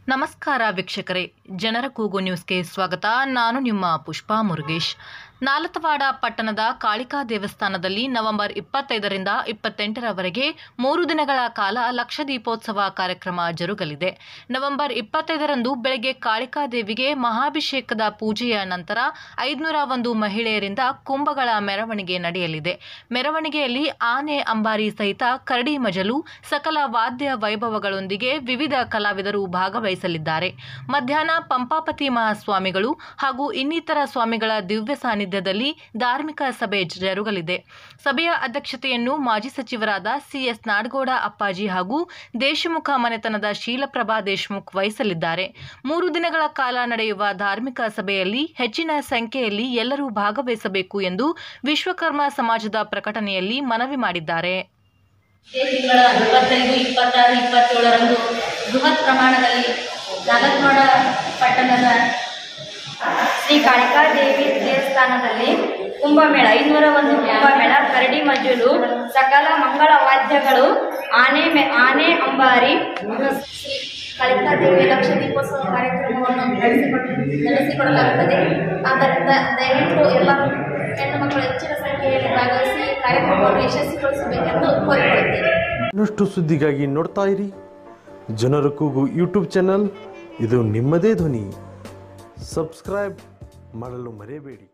ನಮಸ್ಕಾರ ವೀಕ್ಷಕರೇ ಜನರ ಕೂಗು ನ್ಯೂಸ್ಗೆ ಸ್ವಾಗತ ನಾನು ನಿಮ್ಮ ಪುಷ್ಪಾ ಮುರುಗೇಶ್ ನಾಲತವಾಡ ಪಟ್ಟಣದ ಕಾಳಿಕಾ ದೇವಸ್ಥಾನದಲ್ಲಿ ನವೆಂಬರ್ ಇಪ್ಪತ್ತೈದರಿಂದ ಇಪ್ಪತ್ತೆಂಟರವರೆಗೆ ಮೂರು ದಿನಗಳ ಕಾಲ ಲಕ್ಷ ದೀಪೋತ್ಸವ ಕಾರ್ಯಕ್ರಮ ಜರುಗಲಿದೆ ನವೆಂಬರ್ ಇಪ್ಪತ್ತೈದರಂದು ಬೆಳಗ್ಗೆ ಕಾಳಿಕಾ ದೇವಿಗೆ ಮಹಾಭಿಷೇಕದ ಪೂಜೆಯ ನಂತರ ಐದುನೂರ ಒಂದು ಮಹಿಳೆಯರಿಂದ ಕುಂಭಗಳ ಮೆರವಣಿಗೆ ನಡೆಯಲಿದೆ ಮೆರವಣಿಗೆಯಲ್ಲಿ ಆನೆ ಅಂಬಾರಿ ಸಹಿತ ಕರಡಿ ಮಜಲು ಸಕಲ ವಾದ್ಯ ವೈಭವಗಳೊಂದಿಗೆ ವಿವಿಧ ಕಲಾವಿದರು ಭಾಗವಹಿಸಲಿದ್ದಾರೆ ಮಧ್ಯಾಹ್ನ ಪಂಪಾಪತಿ ಮಹಾಸ್ವಾಮಿಗಳು ಹಾಗೂ ಇನ್ನಿತರ ಸ್ವಾಮಿಗಳ ದಿವ್ಯ ಸಾನ್ನಿಧ್ಯದಲ್ಲಿ ಧಾರ್ಮಿಕ ಸಭೆ ಜರುಗಲಿದೆ ಸಭೆಯ ಅಧ್ಯಕ್ಷತೆಯನ್ನು ಮಾಜಿ ಸಚಿವರಾದ ಸಿಎಸ್ ನಾಡಗೌಡ ಅಪ್ಪಾಜಿ ಹಾಗೂ ದೇಶಮುಖ ಮನೆತನದ ಶೀಲಪ್ರಭಾ ದೇಶಮುಖ್ ವಹಿಸಲಿದ್ದಾರೆ ಮೂರು ದಿನಗಳ ಕಾಲ ನಡೆಯುವ ಧಾರ್ಮಿಕ ಸಭೆಯಲ್ಲಿ ಹೆಚ್ಚಿನ ಸಂಖ್ಯೆಯಲ್ಲಿ ಎಲ್ಲರೂ ಭಾಗವಹಿಸಬೇಕು ಎಂದು ವಿಶ್ವಕರ್ಮ ಸಮಾಜದ ಪ್ರಕಟಣೆಯಲ್ಲಿ ಮನವಿ ಮಾಡಿದ್ದಾರೆ ಇದೇ ತಿಂಗಳ ಇಪ್ಪತ್ತೈದು ಇಪ್ಪತ್ತಾರು ಇಪ್ಪತ್ತೇಳರಂದು ಬೃಹತ್ ಪ್ರಮಾಣದಲ್ಲಿ ನಾಗತ್ವಾಡ ಪಟ್ಟಣದ ಶ್ರೀ ಕಾಳಿಕಾದೇವಿ ದೇವಸ್ಥಾನದಲ್ಲಿ ಕುಂಭಮೇಳ ಐನೂರ ಒಂದು ಕುಂಭಮೇಳ ಕರಡಿ ಮಜ್ಜುಲು ಸಕಲ ಮಂಗಳ ವಾದ್ಯಗಳು ಆನೆ ಮೆ ಆನೆ ಅಂಬಾರಿ ಶ್ರೀ ಕಾಳಿಕಾದೇವಿ ಲಕ್ಷ ದೀಪೋತ್ಸವ ಕಾರ್ಯಕ್ರಮವನ್ನು ನಡೆಸಿಕೊಡ್ ನಡೆಸಿಕೊಡಲಾಗುತ್ತದೆ ಆದ್ದರಿಂದ ದಯವಿಟ್ಟು ಎಲ್ಲ ಹೆಣ್ಣು ಮಕ್ಕಳು ಹೆಚ್ಚಿನ ಸಂಖ್ಯೆಯಲ್ಲಿ ಭಾಗವಹಿಸಿ ಕಾರ್ಯಕ್ರಮವನ್ನು ಯಶಸ್ವಿಗೊಳಿಸಬೇಕೆಂದು ಕೋರಿಕೊಳ್ಳುತ್ತೇನೆ ಇನ್ನಷ್ಟು ಸುದ್ದಿಗಾಗಿ ನೋಡ್ತಾ ಇರಿ ಜನರ ಕೂಗು ಯೂಟ್ಯೂಬ್ ಚಾನಲ್ ಇದು ನಿಮ್ಮದೇ ಧ್ವನಿ ಸಬ್ಸ್ಕ್ರೈಬ್ ಮಾಡಲು ಮರೆಯಬೇಡಿ